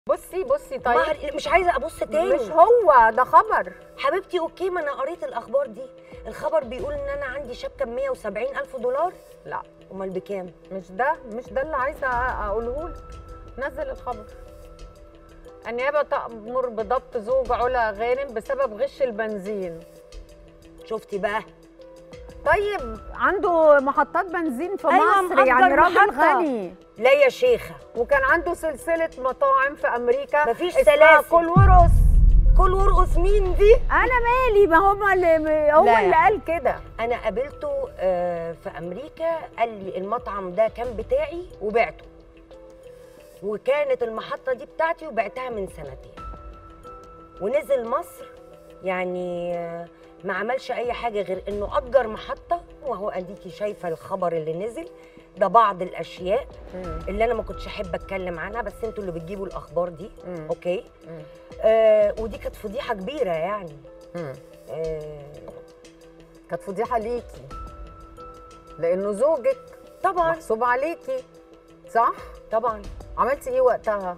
بصي بصي طيب مهر مش عايزه ابص تاني مش هو ده خبر حبيبتي اوكي ما انا قريت الاخبار دي الخبر بيقول ان انا عندي شبكه ب 170 الف دولار لا امال بكام مش ده مش ده اللي عايزه اقوله لك نزل الخبر النيابه تأمر بضبط زوج علا غانم بسبب غش البنزين شفتي بقى طيب عنده محطات بنزين في أيوة، مصر مأجر يعني راجل محطة. غني لا يا شيخه وكان عنده سلسله مطاعم في امريكا مفيش اسمها سلاسل. كل ورقص كل ورقص مين دي انا مالي ما هما اللي هو لا. اللي قال كده انا قابلته آه، في امريكا قال لي المطعم ده كان بتاعي وبعته وكانت المحطه دي بتاعتي وبعتها من سنتين ونزل مصر يعني آه، ما عملش اي حاجه غير انه اجر محطه وهو اديكي شايفه الخبر اللي نزل ده بعض الاشياء اللي انا ما كنتش احب اتكلم عنها بس انتوا اللي بتجيبوا الاخبار دي مم. اوكي مم. آه ودي كانت فضيحه كبيره يعني مم. آه كانت فضيحه ليكي لانه زوجك طبعا محسوب عليكي صح طبعا عملتي ايه وقتها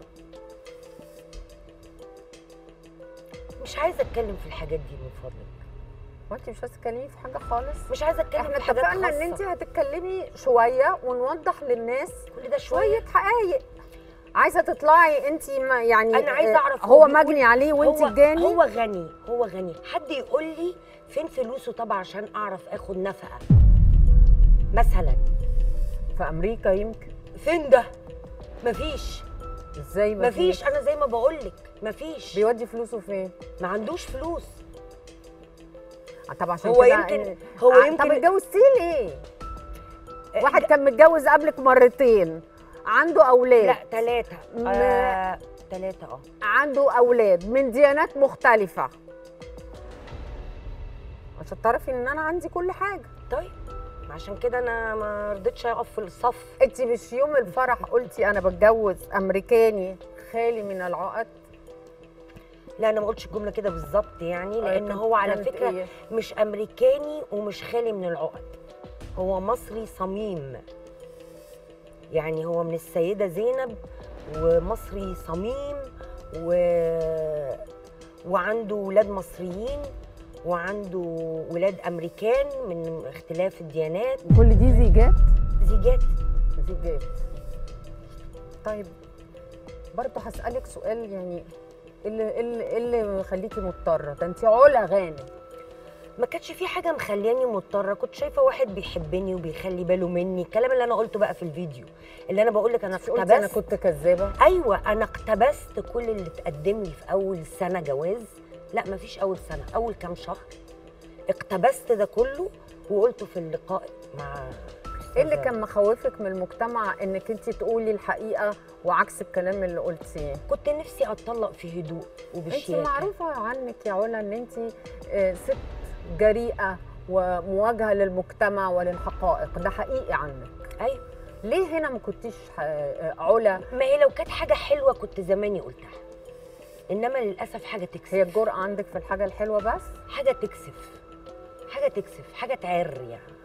مش عايزه اتكلم في الحاجات دي من فضلك هو انت مش عايزه تتكلمي في حاجه خالص مش عايزه اتكلم احنا في حاجات اتفقنا ان انت خاصة. هتتكلمي شويه ونوضح للناس كل ده شويه شويه حقائق عايزه تطلعي انت ما يعني أنا عايزة آه، أعرف هو هو بيقول- مجني عليه وانت هو الجاني هو غني هو غني حد يقول لي فين فلوسه طبعا عشان اعرف اخد نفقه مثلا في امريكا يمكن فين ده مفيش ازاي مفيش انا زي ما بقول لك مفيش بيودي فلوسه فين ما عندوش فلوس آه، طب عشان هو كده يمكن- إن- هو آه، يمكن- طب اتجوزتيه ليه واحد كان متجوز قبلك مرتين عنده اولاد لا ثلاثه ما- آه ثلاثه اه عنده اولاد من ديانات مختلفه عشان تعرفي ان انا عندي كل حاجه طيب عشان كده انا ما رضيتش اقف في الصف انت مش يوم الفرح قلتي انا بتجوز امريكاني خالي من العقد لا انا ما قلتش الجمله كده بالظبط يعني آه، لان كانت- هو على كانت فكره إيه؟ مش امريكاني ومش خالي من العقد هو مصري صميم يعني هو من السيده زينب ومصري صميم و... وعنده ولاد مصريين وعنده ولاد امريكان من اختلاف الديانات كل دي زيجات زيجات زيجات طيب برضه هسألك سؤال يعني إيه اللي إيه اللي إيه اللي مخليكي مضطرة ده انت علا غانم ما كانتش في حاجه مخلياني مضطره كنت شايفه واحد بيحبني وبيخلي باله مني الكلام اللي انا قلته بقى في الفيديو اللي انا بقول لك انا مش قلتي انا اقتبست كنت كذابة ايوه انا اقتبست كل اللي اتقدم لي في اول سنه جواز لا مفيش اول سنه اول كام شهر اقتبست ده كله وقلته في اللقاء مع ايه اللي أستاذة- كان مخوفك من المجتمع انك انت تقولي الحقيقة وعكس الكلام اللي قلتيه كنت نفسي اتطلق في هدوء انت وبشياكه معروفة عنك يا علا ان انت آه، ست جريئة ومواجهة للمجتمع وللحقائق ده حقيقي عنك ايوه ليه هنا ما كنتيش آه، علا ما هي لو كانت حاجه حلوه كنت زماني قلتها انما للاسف حاجه تكسف هي الجرأة عندك في الحاجة الحلوة بس حاجه تكسف حاجه تكسف حاجه تعر يعني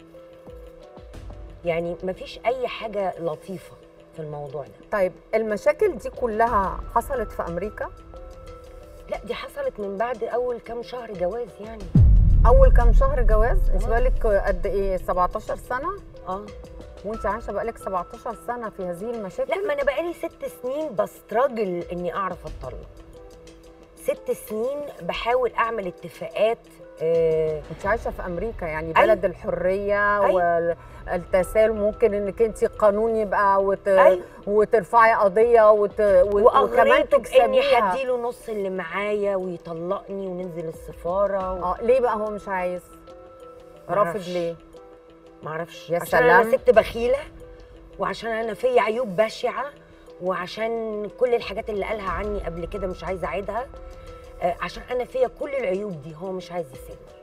يعني مفيش اي حاجه لطيفه في الموضوع ده طيب المشاكل دي كلها حصلت في امريكا لا دي حصلت من بعد اول كام شهر جواز يعني اول كام شهر جواز انت آه. بقالك قد ايه 17 سنه اه وانت عايشه بقالك 17 سنه في هذه المشاكل لا ما انا بقالي ست سنين بستراجل اني اعرف اتطلق ست سنين بحاول اعمل اتفاقات آه انت عايشه في امريكا يعني أيوة. بلد الحريه أيوة. والتسالم ممكن انك انت قانون يبقى وت... أيوة. وترفعي قضيه وت... و... وكمان واغريته باني تكسبيها هديله نص اللي معايا ويطلقني وننزل السفاره و... اه ليه بقى هو مش عايز رافض معرفش. ليه معرفش يا عشان انا سلام. ست بخيله وعشان انا فيا عيوب بشعه وعشان كل الحاجات اللي قالها عني قبل كده مش عايزه اعيدها آه، عشان انا فيا كل العيوب دي هو مش عايز يسيبني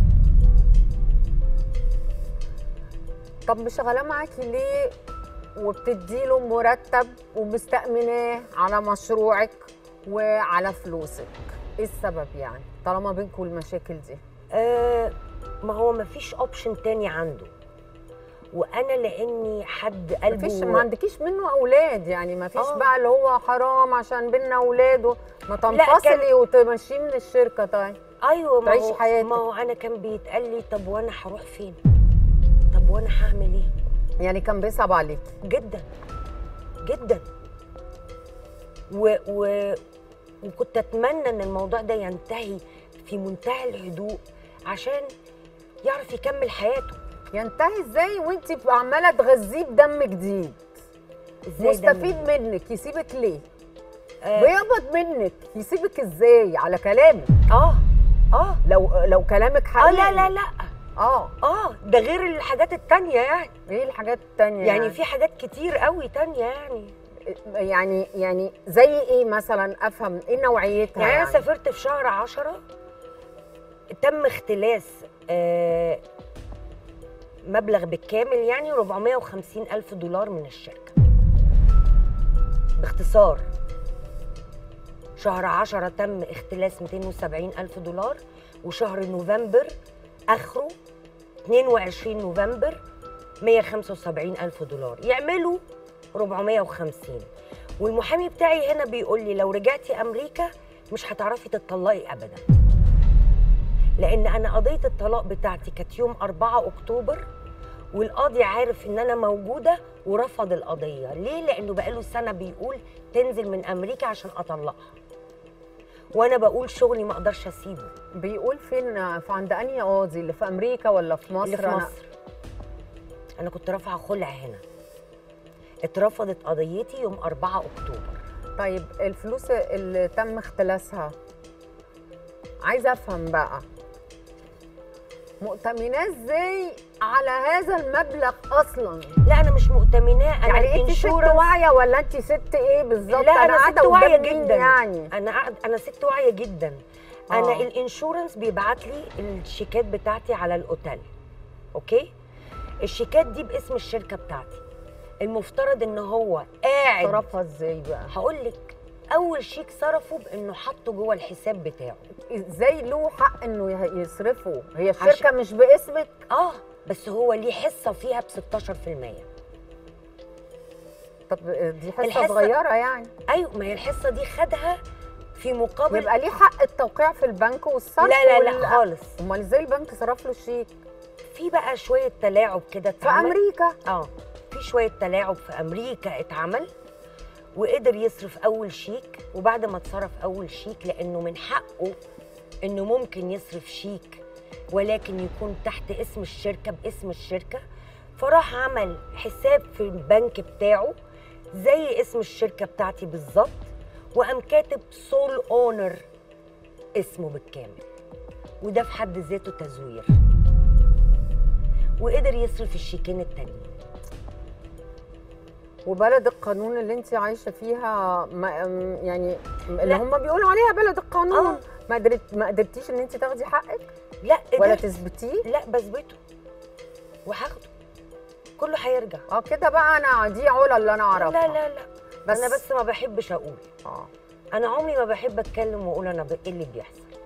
طب مشغلاه معاكي ليه وبتديله مرتب ومستأمناه على مشروعك وعلى فلوسك ايه السبب يعني طالما بينكم المشاكل دي آه ما هو ما فيش اوبشن تاني عنده وانا لاني حد قلبه مفيش ما عندكيش منه اولاد يعني ما فيش آه. بقى اللي هو حرام عشان بينا اولاد و- ما تنفصلي وتمشيه من الشركه طيب ايوه ما تعيشي هو حياتك. ما هو انا كان بيتقال لي طب وانا هروح فين طب وانا هعمل ايه يعني كان بيصعب عليكي جدا جدا و... و... وكنت اتمنى ان الموضوع ده ينتهي في منتهى الهدوء عشان يعرف يكمل حياته ينتهي ازاي وانت عماله تغذيه بدم جديد ازاي ده مستفيد منك يسيبك ليه آه. بيقبض منك يسيبك ازاي على كلامك اه اه لو لو كلامك اه حقيقي لا لا لا اه اه ده غير الحاجات التانية يعني ايه الحاجات التانية يعني في حاجات كتير قوي تانية يعني يعني يعني زي ايه مثلا افهم ايه نوعيتها يعني يعني, انا سافرت في شهر عشرة تم اختلاس آه مبلغ بالكامل يعني 450 ألف دولار من الشركة باختصار شهر عشرة تم اختلاس 270 ألف دولار وشهر نوفمبر آخره 22 نوفمبر 175 ألف دولار يعملوا 450 والمحامي بتاعي هنا بيقول لي لو رجعتي أمريكا مش هتعرفي تتطلقي أبدا لأن أنا قضية الطلاق بتاعتي كانت يوم 4 أكتوبر والقاضي عارف ان انا موجوده ورفض القضيه ليه لانه بقاله سنه بيقول تنزل من امريكا عشان اطلقها وانا بقول شغلي ما اقدرش اسيبه بيقول فين في عند انهي قاضي اللي في امريكا ولا في مصر اللي في أنا- مصر انا كنت رافعه خلع هنا اترفضت قضيتي يوم 4 اكتوبر طيب الفلوس اللي تم اختلاسها عايزه افهم بقى مؤتمناه ازاي على هذا المبلغ اصلا لا انا مش مؤتمناه انا يعني انت ست الانشورنس واعيه ولا انت ست ايه بالظبط لا انا, قاعدة ست واعيه قدام مين جدا يعني انا قاعد انا ست واعيه جدا انا آه. الانشورنس بيبعت لي الشيكات بتاعتي على الاوتيل اوكي الشيكات دي باسم الشركه بتاعتي المفترض ان هو قاعد صرفها ازاي بقى هقول لك اول شيك صرفه بانه حطه جوه الحساب بتاعه ازاي له حق انه يه- يصرفه هي الشركه عشان- مش باسمك اه بس هو ليه حصه فيها ب 16% طب دي حصه الحصة- صغيره يعني ايوه ما هي الحصه دي خدها في مقابل يبقى ليه حق التوقيع في البنك والصرف لا لا لا وال- خالص امال ازاي البنك صرف له الشيك في بقى شويه تلاعب كده في اتعمل. امريكا اه في شويه تلاعب في امريكا اتعمل وقدر يصرف اول شيك وبعد ما اتصرف اول شيك لانه من حقه انه ممكن يصرف شيك ولكن يكون تحت اسم الشركه باسم الشركه فراح عمل حساب في البنك بتاعه زي اسم الشركه بتاعتي بالظبط وقام كاتب سول اونر اسمه بالكامل وده في حد ذاته تزوير وقدر يصرف الشيكين التانيين وبلد القانون اللي انت عايشه فيها ما أم- يعني اللي لا. هم بيقولوا عليها بلد القانون آه. ما قدرت ما قدرتيش ان انت تاخدي حقك لا ولا قدرت تثبتيه لا بثبته وهاخده كله هيرجع اه كده بقى انا دي علا اللي انا اعرفها لا لا لا بس انا بس ما بحبش اقول اه انا عمري ما بحب اتكلم واقول انا ب- ايه اللي بيحصل